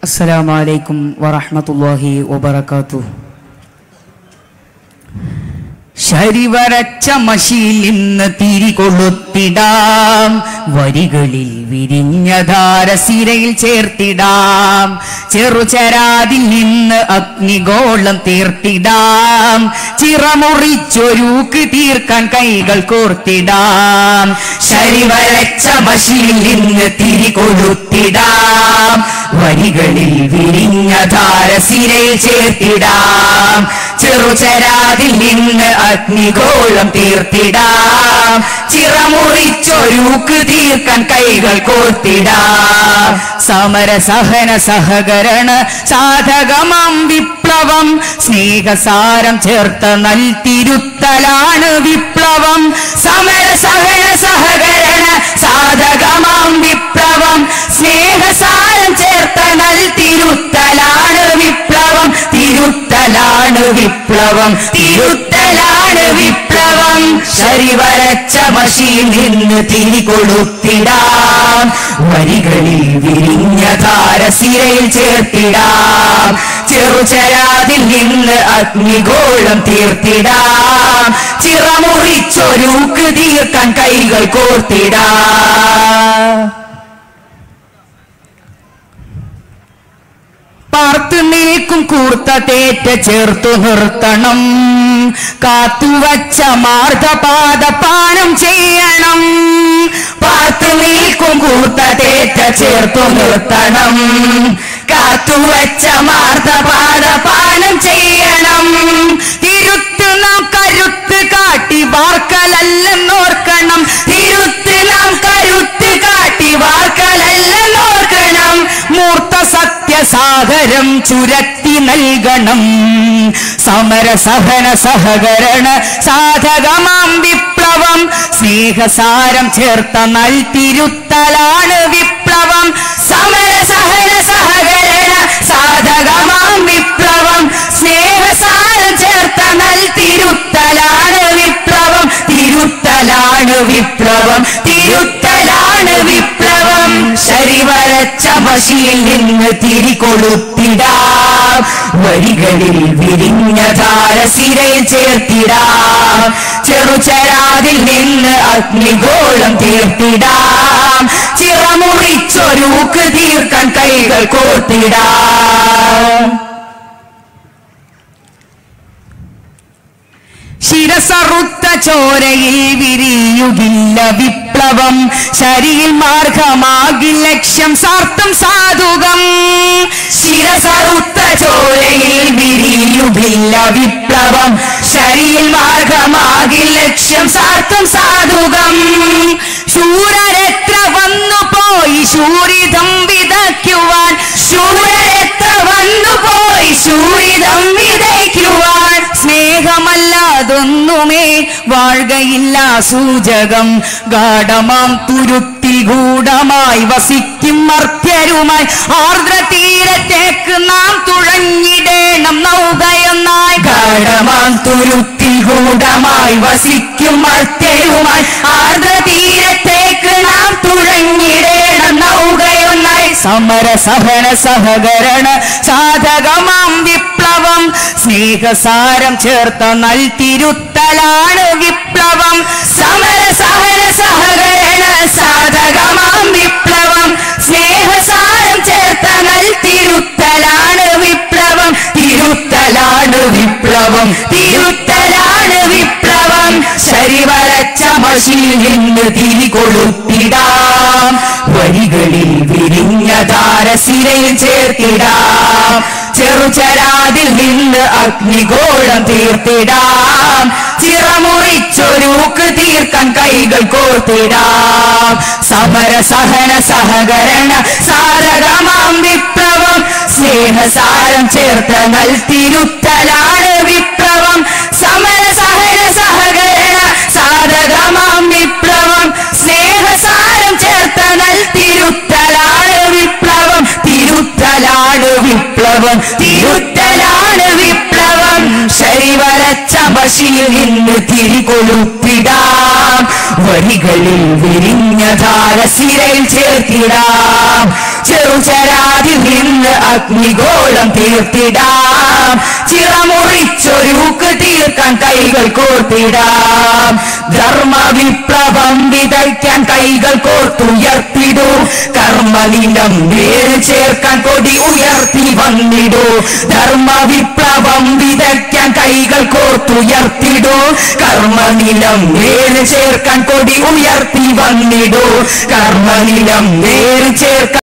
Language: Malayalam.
السلام عليكم ورحمة الله وبركاته ശരിവരച്ച മഷിയിൽ ഇന്ന് തിരികൊളുത്തിടാം വരികളിൽ വിരിഞ്ഞ ധാരസിരയിൽ ചേർത്തിടാം ചെറുചരാതിൽ നിന്ന് അഗ്നിഗോളം തീർത്തിടാം ചിറമുറിച്ചൊരുക്ക് തീർക്കാൻ കൈകൾ കോർത്തിടാം ശരിവരച്ച മഷിയിൽ ഇന്ന് തിരികൊളുത്തിടാം വരികളിൽ വിരിഞ്ഞ ധാരസിരയിൽ ചേർത്തിടാം ചെറുചരാതിൽ നിന്ന് അഗ്നിഗോളം തീർത്തിടാം ചിറമുറിച്ചൊരുക്ക് തീർക്കാൻ കൈകൾ കോർത്തിടാം സമര സഹന സഹകരണ സാധകമാം വിപ്ലവം സ്നേഹസാരം ചേർത്ത നൽ തിരുത്തലാണ് വിപ്ലവം സമര സഹന സഹകരണ സാധകമാം വിപ്ലവം സ്നേഹസാരം ചേർത്ത നൽ തിരുത്തലാണ് വിപ്ലവം തിരുത്തലാണ് വിപ്ലവം തിരുത്തലാണ് വിപ്ലവം ശരിവരച്ച മഷിയിൽ നിന്ന് തിരികൊളുത്തിടാം വരികളിൽ വിരിഞ്ഞ ധാരസിരയിൽ ചേർത്തിടാം ചെറുചരാതിൽ നിന്ന് അഗ്നിഗോളം തീർത്തിടാം ചിറമുറിച്ചൊരുക്ക് തീർക്കാൻ കൈകൾ കോർത്തിടാം പാർത്തു നിൽക്കും കൂർത്ത തേറ്റ ചേർത്തു നിർത്തണം കാത്തുവച്ച മാർഗപാത പാനം ചെയ്യണം പാർത്തു നിൽക്കും കൂർത്ത തേറ്റ ചേർത്തു നിർത്തണം കാത്തുവച്ച മാർഗപാത പാനം ചെയ്യണം തിരുത്ത് നാം കരുത്ത് കാട്ടി വാർക്കലല്ലെന്നോർക്കണം തിരുത്ത് നാം കരുത്ത് കാട്ടി വാർക്കലല്ലെന്നോർക്കണം മൂർത്ത സത്യസാഗരം ചുരത്തി നൽകണം സമര സഹന സഹകരണ സാധകമാം വിപ്ലവം സ്നേഹസാരം ചേർത്ത നൽ തിരുത്തലാണ് വിപ്ലവം സമര സഹന സഹകരണ സാധകമാം വിപ്ലവം സ്നേഹസാരം ചേർത്ത നൽ തിരുത്തലാണ് വിപ്ലവം തിരുത്തലാണ് വിപ്ലവം തിരുത്തലാണ് വിപ്ലവം ശരിവരച്ച മഷിയിൽ നിന്ന് തിരികൊളുത്തിടാം വരികളിൽ വിരിഞ്ഞ ധാരസിരയിൽ ചേർത്തിടാം ചെറുചരാതിൽ നിന്ന് അഗ്നിഗോളം തീർത്തിടാം ചിറമുറിച്ചൊരുക്ക് തീർക്കാൻ കൈകൾ കോർത്തിടാം ശിരസറുത്ത ചോരയിൽ വിരിയുകില്ല വിപ്ലവം ശരിയിൽ മാർഗമാകി ലക്ഷ്യം സാർത്ഥം സാധുകം ശിരസറുത്ത ചോരയിൽ വിരിയുകില്ല വിപ്ലവം ശരിയിൽ മാർഗമാകി ലക്ഷ്യം സാർത്ഥം സാധുകം ശൂരരെത്ര വന്നു പോയി ശൂരിതം വിതയ്ക്കുവാൻ ശൂരരെത്ര വന്നു പോയി ശൂരിതം വിതയ്ക്കുവാൻ സ്നേഹമല്ലാതൊന്നുമേ വാഴുകയില്ല സൂചകം ഗാഠമാം തുരുത്തിൽ ഗൂഢമായി വസിക്കും മർത്യരുമായി ആർദ്ര തീരത്തേക്ക് നാം തുഴഞ്ഞിടേണം നൗകയൊന്നായി ഗാഠമാം തുരുത്തിൽ ഗൂഢമായി വസിക്കും മർത്യരുമായി ആർദ്ര തീരത്തേക്ക് നാം തുഴഞ്ഞിടേണം നൗകയൊന്നായി സമര സഹന സഹകരണ സാധകമാം വിപ്ലവം സ്നേഹസാരം ചേർത്ത നൽ തിരുത്തലാണ് വിപ്ലവം സമര സഹന സഹകരണ സാധകമാം വിപ്ലവം സ്നേഹസാരം ചേർത്ത നൽ തിരുത്തലാണ് വിപ്ലവം തിരുത്തലാണ് വിപ്ലവം തിരുത്തലാണ് വിപ്ലവം ശരിവരച്ച മഷിയിൽ നിന്ന് തിരികൊളുത്തിടാം വരികളിൽ വിരിഞ്ഞ ധാരസിരയിൽ ചേർത്തിടാം ചെറുചരാതിൽ നിന്ന് അഗ്നിഗോളം തീർത്തിടാം ചിറമുറിച്ചൊരുക്ക് തീർക്കാൻ കൈകൾ കോർത്തിടാം സമര സഹന സഹകരണ സാരകമാം വിപ്ലവം സ്നേഹസാരം ചേർത്ത നൽ തിരുത്തലാണ് വിപ്ലവം സമര സഹന സഹകരണ സാധകമാം വിപ്ലവം സ്നേഹസാരം ചേർത്ത നൽ തിരുത്തലാണ് വിപ്ലവം തിരുത്തലാണ് വിപ്ലവം തിരുത്തലാണ് വിപ്ലവം ശരിവരച്ച ബഷിയിൽ നിന്ന് തിരികൊളുത്തിടാം വരികളിൽ വിരിഞ്ഞ ധാരസിരയിൽ ചേർത്തിടാം ചെറുചരാതിൽ നിന്ന് അഗ്നിഗോളം തീർത്തിടാം ചിറമുറിച്ചൊരുക്ക് തീർക്കാൻ കൈകൾ കോർത്തിടാം ധർമ്മവിപ്ലവം വിതയ്ക്കാൻ കൈകൾ കോർത്തുയർത്തിടൂ കർമ്മനിലം വേര് ചേർക്കാൻ കൊടി ഉയർത്തി വന്നിടൂ ധർമ്മവിപ്ലവം വിതയ്ക്കാൻ കൈകൾ കോർത്തുയർത്തിടൂ കർമ്മനിലം വേര് ചേർക്കാൻ കൊടി ഉയർത്തി വന്നിടൂ കർമ്മനിലം വേര് ചേർക്കാൻ